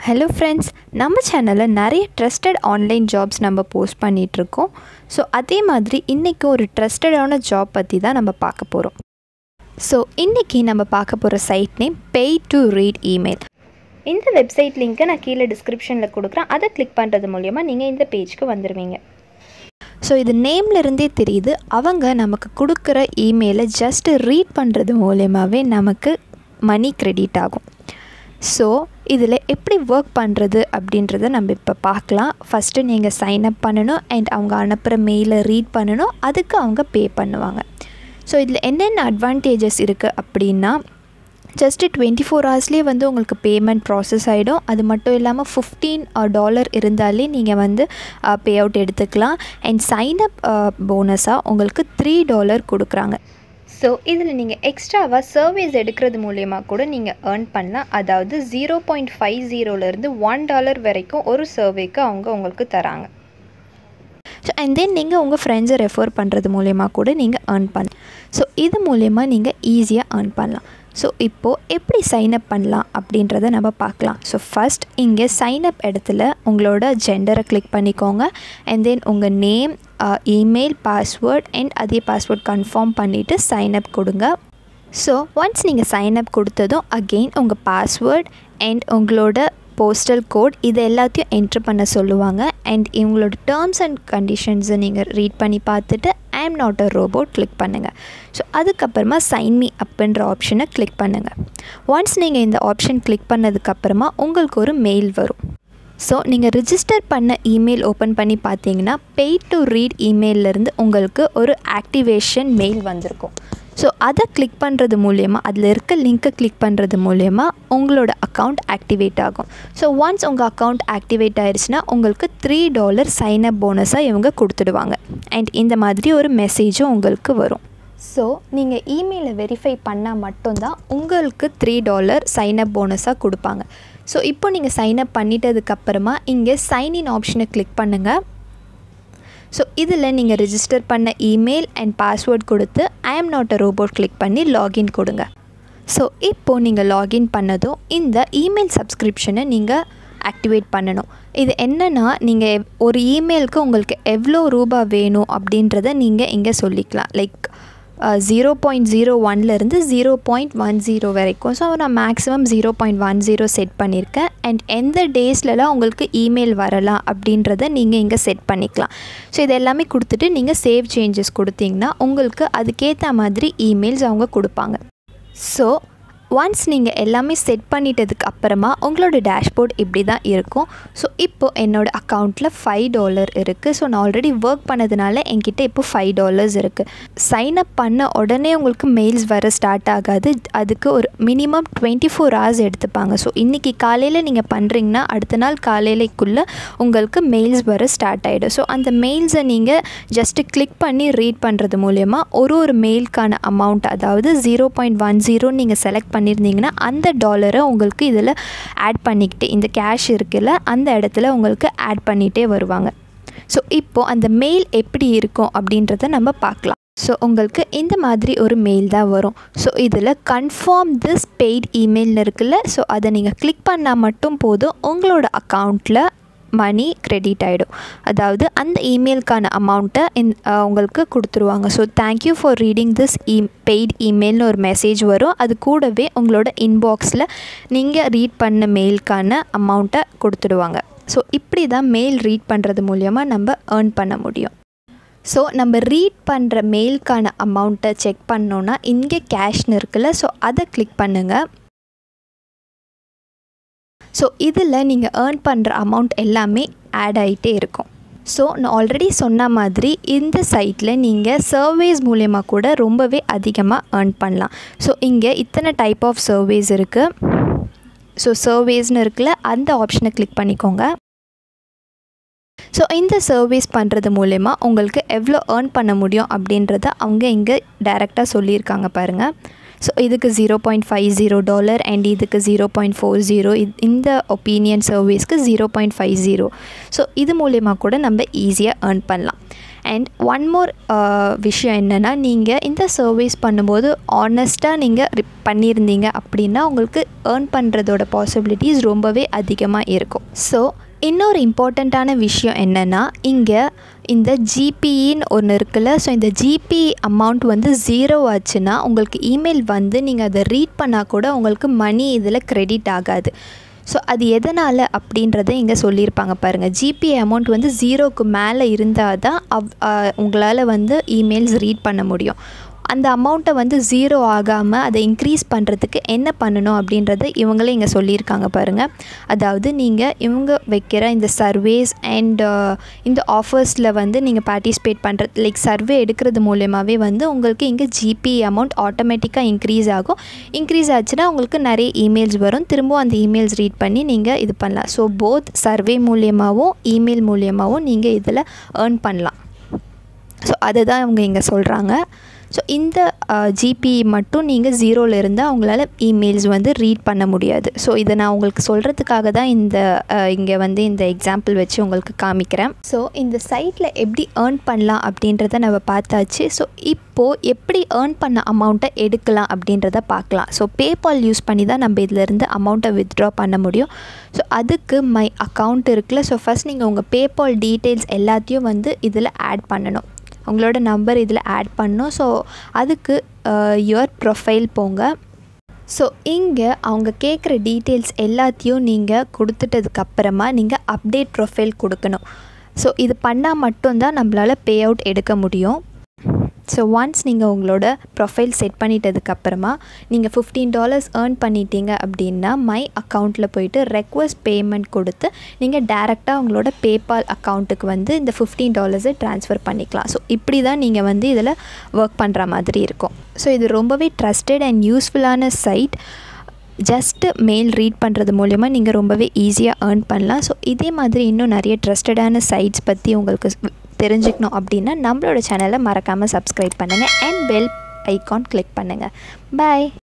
hello friends நம்ம சேனலில் நிறைய ட்ரஸ்டட் ஆன்லைன் ஜாப்ஸ் நம்ம போஸ்ட் பண்ணிகிட்ருக்கோம் ஸோ அதே மாதிரி இன்றைக்கி ஒரு ட்ரஸ்டடான ஜாப் பற்றி தான் நம்ம பார்க்க போகிறோம் ஸோ இன்றைக்கி நம்ம பார்க்க போகிற site name pay to read email இந்த வெப்சைட் லிங்க்கை நான் கீழே டிஸ்கிரிப்ஷனில் கொடுக்குறேன் அதை கிளிக் பண்ணுறது மூலயமா நீங்கள் இந்த பேஜ்க்கு வந்துடுவீங்க ஸோ இது நேம்லேருந்தே தெரியுது அவங்க நமக்கு கொடுக்குற இமெயிலை ஜஸ்ட்டு ரீட் பண்ணுறது மூலயமாவே நமக்கு மணி கிரெடிட் ஆகும் ஸோ இதில் எப்படி ஒர்க் பண்ணுறது அப்படின்றத நம்ம இப்போ பார்க்கலாம் ஃபஸ்ட்டு நீங்கள் சைன் அப் பண்ணணும் அண்ட் அவங்க அனுப்புகிற மெயிலை ரீட் பண்ணணும் அதுக்கு அவங்க பே பண்ணுவாங்க ஸோ இதில் என்னென்ன அட்வான்டேஜஸ் இருக்குது அப்படின்னா ஜஸ்ட்டு டுவெண்ட்டி ஃபோர் ஹவர்ஸ்லேயே வந்து உங்களுக்கு பேமெண்ட் ப்ராசஸ் ஆகிடும் அது மட்டும் இல்லாமல் ஃபிஃப்டீன் டாலர் இருந்தாலே நீங்கள் வந்து பே அவுட் எடுத்துக்கலாம் அண்ட் சைன் அப் போனஸாக உங்களுக்கு த்ரீ டாலர் கொடுக்குறாங்க ஸோ இதில் நீங்கள் எக்ஸ்ட்ராவாக சர்வீஸ் எடுக்கிறது மூலயமா கூட நீங்கள் ஏர்ன் பண்ணலாம் அதாவது ஜீரோ பாயிண்ட் ஃபைவ் ஜீரோலேருந்து ஒன் டாலர் வரைக்கும் ஒரு சர்வேக்கு அவங்க உங்களுக்கு தராங்க ஸோ அண்ட் தென் நீங்கள் உங்கள் ஃப்ரெண்ட்ஸை ரெஃபர் பண்ணுறது மூலயமா கூட நீங்கள் ஏர்ன் பண்ணலாம் ஸோ இது மூலயமா நீங்கள் ஈஸியாக ஏர்ன் பண்ணலாம் ஸோ இப்போது எப்படி சைன் அப் பண்ணலாம் அப்படின்றத நம்ம பார்க்கலாம் ஸோ ஃபஸ்ட் இங்கே சைன் அப் இடத்துல உங்களோட ஜெண்டரை கிளிக் பண்ணிக்கோங்க அண்ட் தென் உங்கள் நேம் இமெயில் பாஸ்வேர்ட் அண்ட் அதே பாஸ்வேர்ட் கன்ஃபார்ம் பண்ணிவிட்டு சைன் அப் கொடுங்க ஸோ ஒன்ஸ் நீங்கள் சைன் அப் கொடுத்ததும் அகெயின் உங்கள் பாஸ்வேர்ட் அண்ட் உங்களோட போஸ்டல் கோட் இது எல்லாத்தையும் என்ட்ரு பண்ண சொல்லுவாங்க அண்ட் இவங்களோட டேர்ம்ஸ் அண்ட் கண்டிஷன்ஸை நீங்கள் ரீட் பண்ணி பார்த்துட்டு I am not a robot click பண்ணுங்கள் ஸோ அதுக்கப்புறமா சைன் மீ அப்புன்ற ஆப்ஷனை கிளிக் பண்ணுங்கள் ஒன்ஸ் நீங்கள் இந்த ஆப்ஷன் கிளிக் பண்ணதுக்கப்புறமா உங்களுக்கு ஒரு மெயில் வரும் ஸோ நீங்கள் ரிஜிஸ்டர் பண்ண இமெயில் ஓப்பன் பண்ணி பார்த்தீங்கன்னா pay டு ரீட் இமெயிலேருந்து உங்களுக்கு ஒரு ஆக்டிவேஷன் மெயில் வந்திருக்கும் ஸோ அதை கிளிக் பண்ணுறது மூலயமா அதில் இருக்க லிங்க்கை கிளிக் பண்ணுறது மூலயமா உங்களோட அக்கௌண்ட் ஆக்டிவேட் ஆகும் ஸோ ஒன்ஸ் உங்கள் அக்கௌண்ட் ஆக்டிவேட் ஆயிடுச்சுன்னா உங்களுக்கு த்ரீ டாலர் சைன் அப் போனஸாக இவங்க கொடுத்துடுவாங்க அண்ட் இந்த மாதிரி ஒரு மெசேஜும் உங்களுக்கு வரும் ஸோ நீங்கள் இமெயிலை வெரிஃபை பண்ணால் மட்டும்தான் உங்களுக்கு த்ரீ டாலர் சைன் அப் போனஸாக கொடுப்பாங்க ஸோ இப்போ நீங்கள் சைன் அப் பண்ணிட்டதுக்கப்புறமா இங்கே சைன் இன் ஆப்ஷனை கிளிக் பண்ணுங்கள் ஸோ இதில் நீங்கள் ரிஜிஸ்டர் பண்ண இமெயில் அண்ட் பாஸ்வேர்ட் கொடுத்து I am not a robot click பண்ணி லாகின் கொடுங்க ஸோ இப்போது நீங்கள் லாகின் பண்ணதும் இந்த இமெயில் சப்ஸ்கிரிப்ஷனை நீங்கள் ஆக்டிவேட் பண்ணணும் இது என்னென்னா நீங்கள் ஒரு இமெயிலுக்கு உங்களுக்கு எவ்வளோ ரூபா வேணும் அப்படின்றத நீங்கள் இங்கே சொல்லிக்கலாம் லைக் ஜீரோ பாயிண்ட் ஜீரோ ஒன்லேருந்து ஜீரோ பாயிண்ட் ஒன் ஜீரோ வரைக்கும் ஸோ நான் maximum zero point one zero set பண்ணியிருக்கேன் அண்ட் எந்த டேஸ்லலாம் உங்களுக்கு இமெயில் வரலாம் அப்படின்றத நீங்கள் இங்கே செட் பண்ணிக்கலாம் ஸோ இது எல்லாமே கொடுத்துட்டு நீங்கள் சேவ் சேஞ்சஸ் கொடுத்தீங்கன்னா உங்களுக்கு அதுக்கேற்ற மாதிரி இமெயில்ஸ் அவங்க கொடுப்பாங்க ஸோ ஒன்ஸ் நீங்கள் எல்லாமே செட் பண்ணிட்டதுக்கு அப்புறமா உங்களோட டேஷ்போர்ட் இப்படி தான் இருக்கும் ஸோ இப்போது என்னோடய அக்கௌண்ட்டில் ஃபைவ் டாலர் இருக்குது ஸோ நான் ஆல்ரெடி ஒர்க் பண்ணதுனால என்கிட்ட இப்போ ஃபைவ் டாலர்ஸ் இருக்குது சைன் அப் பண்ண உடனே உங்களுக்கு மெயில்ஸ் வர ஸ்டார்ட் ஆகாது அதுக்கு ஒரு மினிமம் டுவெண்ட்டி ஃபோர் ஹவர்ஸ் எடுத்துப்பாங்க ஸோ இன்றைக்கி காலையில் நீங்கள் பண்ணுறீங்கன்னா அடுத்த நாள் காலையிலக்குள்ளே உங்களுக்கு மெயில்ஸ் வர ஸ்டார்ட் ஆகிடும் ஸோ அந்த மெயில்ஸை நீங்கள் ஜஸ்ட்டு கிளிக் பண்ணி ரீட் பண்ணுறது மூலயமா ஒரு ஒரு மெயிலுக்கான அமௌண்ட் அதாவது ஜீரோ பாயிண்ட் ஒன் ஜீரோ நீங்கள் செலக்ட் பண்ணியிருந்தீங்கன்னா அந்த டாலரை உங்களுக்கு இதில் ஆட் பண்ணிக்கிட்டு இந்த கேஷ் இருக்குல்ல அந்த இடத்துல உங்களுக்கு ஆட் பண்ணிகிட்டே வருவாங்க ஸோ இப்போது அந்த மெயில் எப்படி இருக்கும் அப்படின்றத நம்ம பார்க்கலாம் ஸோ உங்களுக்கு இந்த மாதிரி ஒரு மெயில் தான் வரும் ஸோ இதில் கன்ஃபார்ம் திஸ் பெய்ட் இமெயில்னு இருக்குல்ல ஸோ அதை நீங்கள் கிளிக் பண்ணால் மட்டும் போதும் உங்களோட அக்கௌண்ட்டில் மணி கிரெடிட் ஆகிடும் அதாவது அந்த இமெயிலுக்கான அமௌண்ட்டை இந் உங்களுக்கு கொடுத்துருவாங்க so thank you for reading this e paid இமெயில்னு ஒரு மெசேஜ் வரும் அது கூடவே உங்களோட இன்பாக்ஸில் நீங்கள் ரீட் பண்ண மெயிலுக்கான அமௌண்ட்டை கொடுத்துடுவாங்க ஸோ இப்படி தான் மெயில் ரீட் பண்ணுறது மூலயமா நம்ம ஏர்ன் பண்ண முடியும் ஸோ நம்ம ரீட் பண்ணுற மெயிலுக்கான அமௌண்ட்டை செக் பண்ணோன்னா இங்கே கேஷ்னு இருக்குல்ல ஸோ அதை கிளிக் பண்ணுங்கள் ஸோ இதில் நீங்கள் ஏர்ன் பண்ணுற அமௌண்ட் எல்லாமே ஆட் ஆகிட்டே இருக்கும் ஸோ நான் ஆல்ரெடி சொன்ன மாதிரி இந்த சைட்டில் நீங்கள் சர்வேஸ் மூலயமா கூட ரொம்பவே அதிகமாக ஏர்ன் பண்ணலாம் ஸோ இங்கே இத்தனை டைப் ஆஃப் சர்வேஸ் இருக்குது ஸோ சர்வேஸ்னு இருக்குல்ல அந்த ஆப்ஷனை கிளிக் பண்ணிக்கோங்க ஸோ இந்த சர்வீஸ் பண்ணுறது மூலயமா உங்களுக்கு எவ்வளோ ஏர்ன் பண்ண முடியும் அப்படின்றத அவங்க இங்கே டைரெக்டாக சொல்லியிருக்காங்க பாருங்கள் ஸோ இதுக்கு zero point five zero dollar and இதுக்கு ஜீரோ பாயிண்ட் ஃபோர் ஜீரோ இந்த ஒப்பீனியன் சர்வீஸ்க்கு zero point five zero so இது மூலயமா கூட நம்ம ஈஸியாக ஏர்ன் பண்ணலாம் அண்ட் ஒன் மோர் விஷயம் என்னென்னா நீங்கள் இந்த சர்வீஸ் பண்ணும்போது ஆனஸ்ட்டாக நீங்கள் பண்ணியிருந்தீங்க அப்படின்னா உங்களுக்கு ஏர்ன் பண்ணுறதோட பாசிபிலிட்டிஸ் ரொம்பவே அதிகமாக இருக்கும் ஸோ இன்னொரு இம்பார்ட்டண்ட்டான விஷயம் என்னென்னா இங்கே இந்த ஜிபிஇன்னு ஒன்று இருக்குல்ல ஸோ இந்த ஜிபி அமௌண்ட் வந்து ஜீரோ ஆச்சுன்னா உங்களுக்கு இமெயில் வந்து நீங்கள் அதை ரீட் பண்ணால் கூட உங்களுக்கு மணி இதில் க்ரெடிட் ஆகாது ஸோ அது எதனால் அப்படின்றத இங்கே சொல்லியிருப்பாங்க பாருங்கள் ஜிபே அமௌண்ட் வந்து ஜீரோக்கு மேலே இருந்தால் தான் அவ் உங்களால் வந்து இமெயில்ஸ் ரீட் பண்ண முடியும் அந்த அமௌண்ட்டை வந்து ஜீரோ ஆகாமல் அதை இன்க்ரீஸ் பண்ணுறதுக்கு என்ன பண்ணணும் அப்படின்றத இவங்களே இங்கே சொல்லியிருக்காங்க பாருங்கள் அதாவது நீங்கள் இவங்க வைக்கிற இந்த சர்வேஸ் அண்ட் இந்த ஆஃபர்ஸில் வந்து நீங்கள் பார்ட்டிசிபேட் பண்ணுறது லைக் சர்வே எடுக்கிறது மூலயமாவே வந்து உங்களுக்கு இங்கே ஜிபி அமௌண்ட் ஆட்டோமேட்டிக்காக இன்க்ரீஸ் ஆகும் இன்க்ரீஸ் ஆச்சுன்னா உங்களுக்கு நிறைய இமெயில்ஸ் வரும் திரும்பவும் அந்த இமெயில்ஸ் ரீட் பண்ணி நீங்கள் இது பண்ணலாம் ஸோ போத் சர்வே மூலியமாகவும் இமெயில் மூலியமாகவும் நீங்கள் இதில் ஏர்ன் பண்ணலாம் ஸோ அதை தான் அவங்க இங்கே சொல்கிறாங்க ஸோ இந்த ஜிபி மட்டும் நீங்கள் ஜீரோவில் இருந்தால் அவங்களால இமெயில்ஸ் வந்து ரீட் பண்ண முடியாது ஸோ இதை நான் உங்களுக்கு சொல்கிறதுக்காக தான் இந்த இங்கே வந்து இந்த எக்ஸாம்பிள் வச்சு உங்களுக்கு காமிக்கிறேன் ஸோ இந்த சைட்டில் எப்படி ஏர்ன் பண்ணலாம் அப்படின்றத நம்ம பார்த்தாச்சு ஸோ இப்போது எப்படி ஏர்ன் பண்ண அமௌண்ட்டை எடுக்கலாம் அப்படின்றத பார்க்கலாம் ஸோ பேபால் யூஸ் பண்ணி தான் நம்ம இதிலேருந்து அமௌண்ட்டை வித்ட்ரா பண்ண முடியும் ஸோ அதுக்கு மை அக்கௌண்ட் இருக்குல்ல ஸோ ஃபஸ்ட் நீங்கள் உங்கள் பேபால் டீட்டெயில்ஸ் எல்லாத்தையும் வந்து இதில் ஆட் பண்ணணும் உங்களோட நம்பர் இதில் ஆட் பண்ணணும் ஸோ அதுக்கு யுவர் ப்ரொஃபைல் போங்க ஸோ இங்கே அவங்க கேட்குற டீட்டெயில்ஸ் எல்லாத்தையும் நீங்கள் கொடுத்துட்டதுக்கப்புறமா நீங்கள் அப்டேட் ப்ரொஃபைல் கொடுக்கணும் ஸோ இது பண்ணால் மட்டும்தான் நம்மளால் பே அவுட் எடுக்க முடியும் ஸோ ஒன்ஸ் நீங்கள் உங்களோட ப்ரொஃபைல் செட் பண்ணிட்டதுக்கப்புறமா நீங்கள் ஃபிஃப்டீன் டாலர்ஸ் ஏர்ன் பண்ணிட்டீங்க அப்படின்னா மை அக்கௌண்ட்டில் போயிட்டு ரெக்வஸ்ட் பேமெண்ட் கொடுத்து நீங்கள் டேரெக்டாக உங்களோட பேபால் அக்கௌண்ட்டுக்கு வந்து இந்த ஃபிஃப்டீன் டாலர்ஸை ட்ரான்ஸ்ஃபர் பண்ணிக்கலாம் ஸோ இப்படி தான் நீங்கள் வந்து இதில் ஒர்க் பண்ணுற மாதிரி இருக்கும் ஸோ இது ரொம்பவே ட்ரஸ்டட் அண்ட் யூஸ்ஃபுல்லான சைட் ஜஸ்ட்டு மெயில் ரீட் பண்ணுறது மூலயமா நீங்கள் ரொம்பவே ஈஸியாக ஏர்ன் பண்ணலாம் ஸோ இதே மாதிரி இன்னும் நிறைய ட்ரஸ்டடான சைட்ஸ் பற்றி உங்களுக்கு தெரிஞ்சுக்கணும் அப்படின்னா நம்மளோட சேனலை மறக்காமல் சப்ஸ்கிரைப் பண்ணுங்கள் அண்ட் பெல் ஐக்கான் கிளிக் பண்ணுங்கள் பாய்